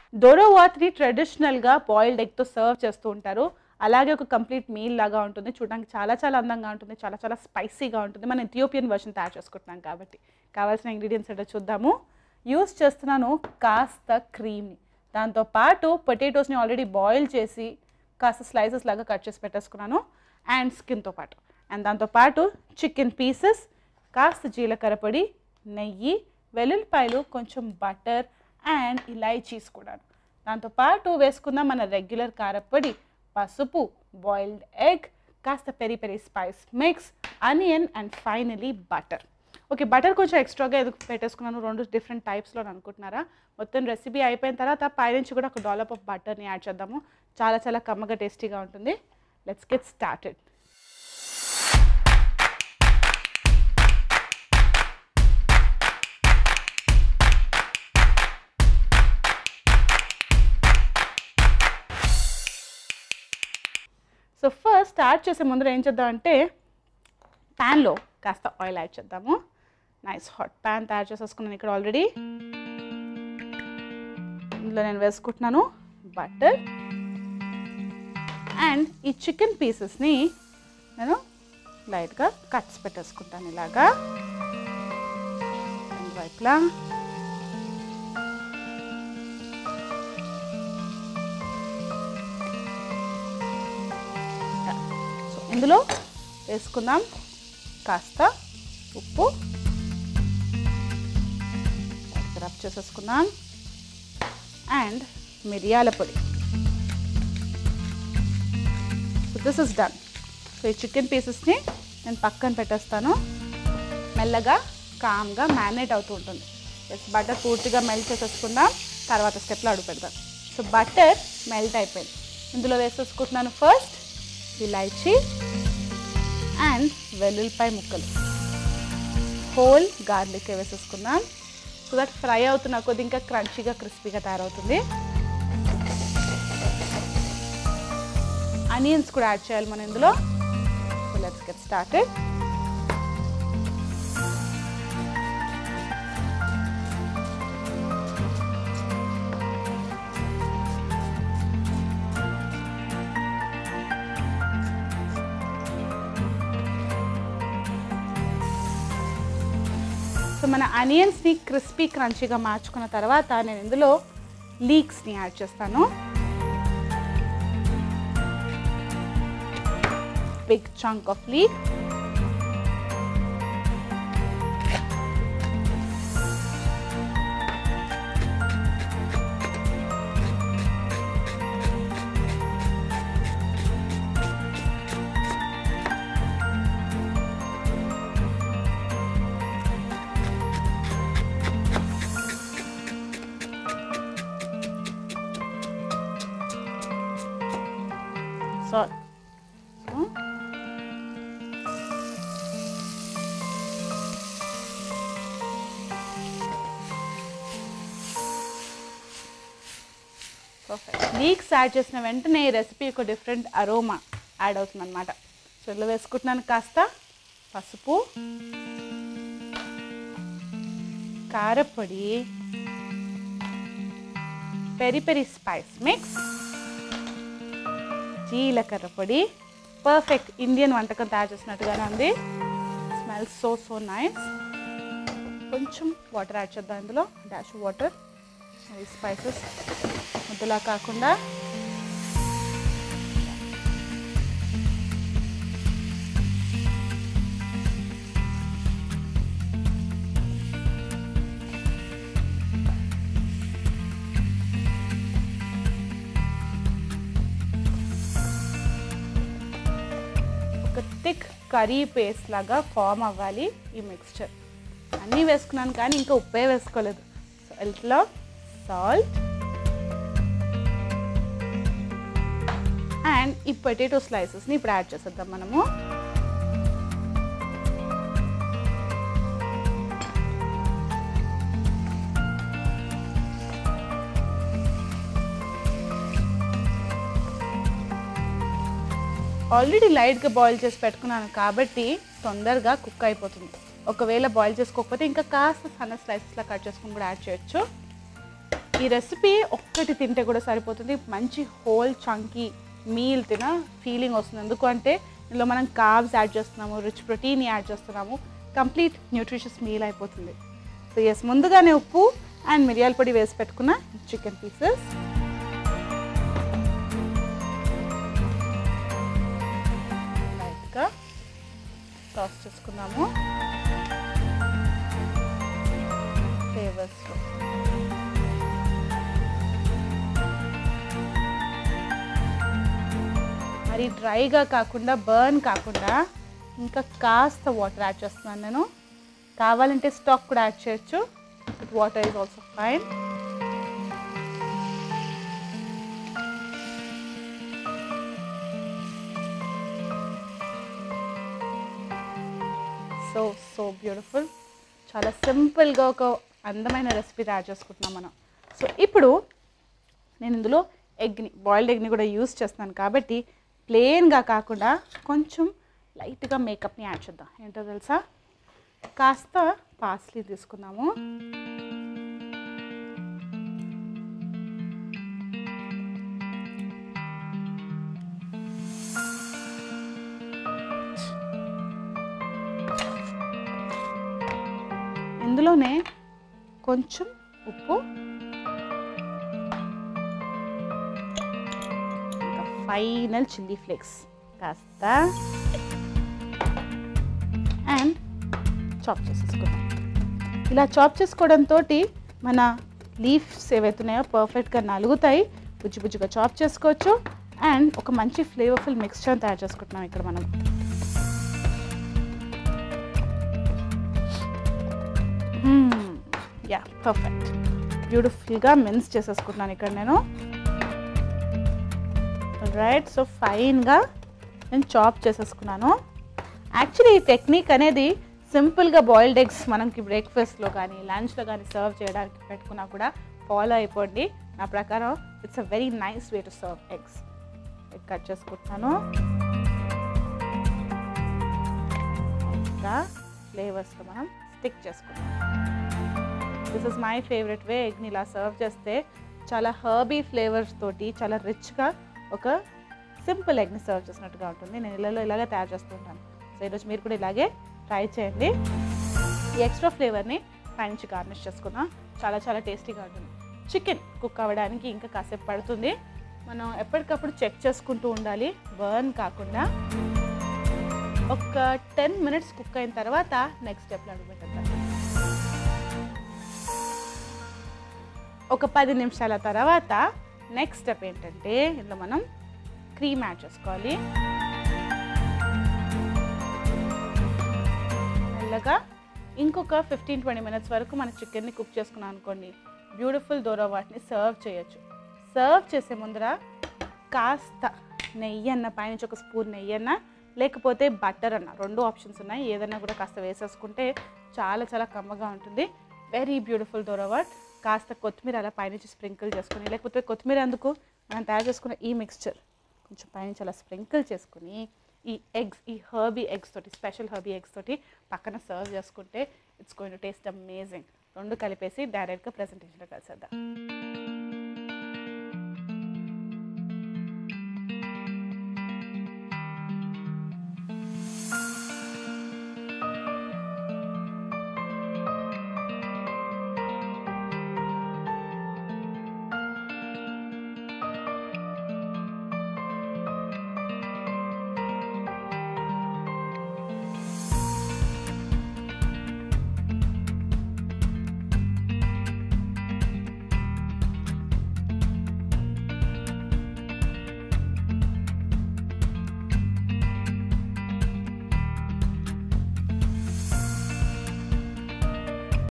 డోరోవాత్ని ట్రెడిషనల్గా boiled ఎగ్తో serve చేస్తూ ఉంటారు అలాగే ఒక కంప్లీట్ మీల్ లాగా ఉంటుంది చూడడానికి చాలా చాలా అందంగా ఉంటుంది చాలా చాలా స్పైసీగా ఉంటుంది మనం ఇథియోపియన్ వర్షన్ తయారు చేసుకుంటున్నాం కాబట్టి కావాల్సిన ఇంగ్రీడియంట్స్ ఏంటో చూద్దాము యూస్ చేస్తున్నాను కాస్త క్రీమ్ని దాంతోపాటు పొటాటోస్ని ఆల్రెడీ బాయిల్ చేసి కాస్త స్లైసెస్ లాగా కట్ చేసి పెట్టేసుకున్నాను అండ్ స్కిన్తో పాటు అండ్ దాంతోపాటు చికెన్ పీసెస్ కాస్త జీలకర్ర పొడి నెయ్యి వెల్లుల్లిపాయలు కొంచెం బటర్ అండ్ ఇలాచీస్ కూడా దాంతోపాటు వేసుకుందాం మన రెగ్యులర్ కారపొడి పసుపు బాయిల్డ్ ఎగ్ కాస్త peri peri spice mix onion and finally butter okay butter కొంచెం ఎక్స్ట్రాగా ఎదుగు పెట్టేసుకున్నాను రెండు డిఫరెంట్ టైప్స్లో అనుకుంటున్నారా మొత్తం రెసిపీ అయిపోయిన తర్వాత పైనుంచి కూడా ఒక డాలప్ ఆఫ్ బటర్ని యాడ్ చేద్దాము చాలా చాలా కమ్మగా టేస్టీగా ఉంటుంది let's get started so first start చేసే ముందర ఏం చేద్దామంటే ప్యాన్లో కాస్త ఆయిల్ యాడ్ చేద్దాము నైస్ హాట్ ప్యాన్ తయారు చేసేసుకున్నాను ఇక్కడ ఆల్రెడీ ఇందులో నేను వేసుకుంటున్నాను బటర్ అండ్ ఈ చికెన్ పీసెస్ని నేను లైట్గా కట్స్ పెట్టేసుకుంటాను ఇలాగా రెండు వైపులా సో ఇందులో వేసుకుందాం కాస్త ఉప్పు రబ్ చేసేసుకుందాం అండ్ మిరియాల పొడి so this is done so ఈ చికెన్ పీసెస్ని నేను పక్కన పెట్టేస్తాను మెల్లగా కామ్గా మ్యారినేట్ అవుతూ ఉంటుంది ఎస్ బటర్ పూర్తిగా మెల్ట్ చేసేసుకుందాం తర్వాత స్టెప్లో అడుగు పెడదాం సో బటర్ మెల్ట్ అయిపోయింది ఇందులో వేసేసుకుంటున్నాను ఫస్ట్ ఇలాచీ అండ్ వెల్లుల్లిపాయ ముక్కలు హోల్ గార్లిక్ వేసేసుకుందాం సో దట్ ఫ్రై అవుతున్న కొద్ది ఇంకా క్రంచీగా క్రిస్పీగా తయారవుతుంది అనియన్స్ కూడా యాడ్ చేయాలి మనం ఇందులో so let's get started so మన అనియన్స్ని క్రిస్పీ క్రంచీగా మార్చుకున్న తర్వాత నేను ఇందులో లీక్స్ని యాడ్ చేస్తాను big chunk of leek so so perfect leeks add చేసిన వెంటనే ఈ రెసిపీ ఒక డిఫరెంట్ అరోమా యాడ్ అవుతుంది అనమాట సో ఇందులో వేసుకుంటున్నాను కాస్త పసుపు కారపొడి పెరి పెరి స్పైస్ మిక్స్ జీలకర్ర పొడి పర్ఫెక్ట్ ఇండియన్ వంటకం తయారు చేసినట్టుగానే ఉంది స్మెల్ సో సో నైస్ కొంచెం వాటర్ యాడ్ చేద్దాం ఇందులో డాష్ వాటర్ అది స్పైసెస్ ముద్దలా కాకుండా ఒక థిక్ కర్రీ పేస్ట్ లాగా ఫామ్ అవ్వాలి ఈ మిక్స్చర్ అన్నీ వేసుకున్నాను కానీ ఇంకా ఉప్పే వేసుకోలేదు సో ఇంట్లో సాల్ట్ అండ్ ఈ పొటాటో స్లైసెస్ని ఇప్పుడు యాడ్ చేసేద్దాం మనము ఆల్రెడీ లైట్గా బాయిల్ చేసి పెట్టుకున్నాను కాబట్టి తొందరగా కుక్ అయిపోతుంది ఒకవేళ బాయిల్ చేసుకోకపోతే ఇంకా కాస్త సన్న స్లైసెస్లా కట్ చేసుకుని కూడా యాడ్ చేయొచ్చు ఈ రెసిపీ ఒక్కటి తింటే కూడా సరిపోతుంది మంచి హోల్ చంకీ మీల్ తిన ఫీలింగ్ వస్తుంది ఎందుకంటే ఇందులో మనం కార్బ్స్ యాడ్ చేస్తున్నాము రిచ్ ప్రోటీన్ యాడ్ చేస్తున్నాము కంప్లీట్ న్యూట్రిషియస్ మీల్ అయిపోతుంది సో ఎస్ ముందుగానే ఉప్పు అండ్ మిరియాల పొడి వేసి పెట్టుకున్న చికెన్ పీసెస్ లైట్గా టాస్ చేసుకున్నాము ఫ్లేవర్స్లో మరి డ్రైగా కాకుండా బర్న్ కాకుండా ఇంకా కాస్త వాటర్ యాడ్ చేస్తున్నాను నేను కావాలంటే స్టాక్ కూడా యాడ్ చేయొచ్చు water is also fine so so beautiful చాలా సింపుల్గా ఒక అందమైన రెసిపీ తయారు చేసుకుంటున్నాం మనం సో ఇప్పుడు నేను ఇందులో ఎగ్ని బాయిల్డ్ ఎగ్ని కూడా యూస్ చేస్తున్నాను కాబట్టి ప్లెయిన్గా కాకుండా కొంచెం లైట్గా మేకప్ని యాడ్ చేద్దాం ఏంటో తెలుసా కాస్త పాస్లీ తీసుకుందాము ఇందులోనే కొంచెం ఉప్పు ఇంకా ఫైనల్ చిల్లీ ఫ్లేక్స్ కాస్త అండ్ చాప్ చేసేసుకుందాం ఇలా చాప్ చేసుకోవడంతో మన లీఫ్స్ ఏవైతున్నాయో పర్ఫెక్ట్గా నలుగుతాయి బుజ్జి బుజ్జిగా చాప్ చేసుకోవచ్చు అండ్ ఒక మంచి ఫ్లేవర్ఫుల్ మిక్స్చర్ తయారు చేసుకుంటున్నాం ఇక్కడ మనం యా పర్ఫెక్ట్ బ్యూటిఫుల్గా మిన్స్ చేసేసుకుంటున్నాను ఇక్కడ నేను రైట్ సో ఫైన్గా నేను చాప్ చేసేసుకున్నాను యాక్చువల్లీ ఈ టెక్నిక్ అనేది సింపుల్గా బాయిల్డ్ ఎగ్స్ మనకి బ్రేక్ఫాస్ట్లో కానీ లంచ్లో కానీ సర్వ్ చేయడానికి పెట్టుకున్నా కూడా ఫాలో అయిపోండి నా ప్రకారం it's a very nice way to serve eggs egg cut చేసుకుంటున్నాను ఇంకా ఫ్లేవర్స్లో మనం స్టిక్ చేసుకుంటాం this is my favourite way ఎగ్ని ఇలా సర్వ్ చేస్తే చాలా హర్బీ ఫ్లేవర్స్ తోటి చాలా రిచ్గా ఒక సింపుల్ ఎగ్ని సర్వ్ చేసినట్టుగా ఉంటుంది నేను ఇళ్ళలో ఇలాగే తయారు చేస్తుంటాను సో ఈరోజు మీరు కూడా ఇలాగే ట్రై చేయండి ఈ ఎక్స్ట్రా ఫ్లేవర్ని పైనుంచి గార్నిష్ చేసుకుందాం చాలా చాలా టేస్టీగా ఉంటుంది చికెన్ కుక్ అవ్వడానికి ఇంకా కాసేపు పడుతుంది మనం ఎప్పటికప్పుడు చెక్ చేసుకుంటూ ఉండాలి బర్న్ కాకుండా ఒక టెన్ మినిట్స్ కుక్ అయిన తర్వాత నెక్స్ట్ స్టెప్లో అడుగుపెట్టేద్దాం ఒక పది నిమిషాల తర్వాత నెక్స్ట్ స్టెప్ ఏంటంటే ఇందులో మనం క్రీమ్ యాడ్ చేసుకోవాలి మెల్లగా ఇంకొక ఫిఫ్టీన్ ట్వంటీ మినిట్స్ వరకు మన చికెన్ని కుక్ చేసుకున్నాం అనుకోండి బ్యూటిఫుల్ దూర వాటిని సర్వ్ చేయొచ్చు సర్వ్ చేసే ముందర కాస్త నెయ్యి అన్న పైనుంచి ఒక స్పూన్ నెయ్యి అన్న లేకపోతే బటర్ అన్న రెండు ఆప్షన్స్ ఉన్నాయి ఏదైనా కూడా కాస్త వేసేసుకుంటే చాలా చాలా కమ్మగా ఉంటుంది వెరీ బ్యూటిఫుల్ దొరవాట్ కాస్త కొత్తిమీర అలా పైనుంచి స్ప్రింకిల్ చేసుకుని లేకపోతే కొత్తిమీర అందుకు మనం తయారు చేసుకున్న ఈ మిక్స్చర్ కొంచెం పైనుంచి అలా స్ప్రింకిల్ చేసుకుని ఈ ఎగ్స్ ఈ హర్బీ ఎగ్స్ తోటి స్పెషల్ హర్బీ ఎగ్స్ తోటి పక్కన సర్వ్ చేసుకుంటే it's going to taste amazing రెండు కలిపేసి డైరెక్ట్గా ప్రజెంటేషన్లో కలిసేద్దాం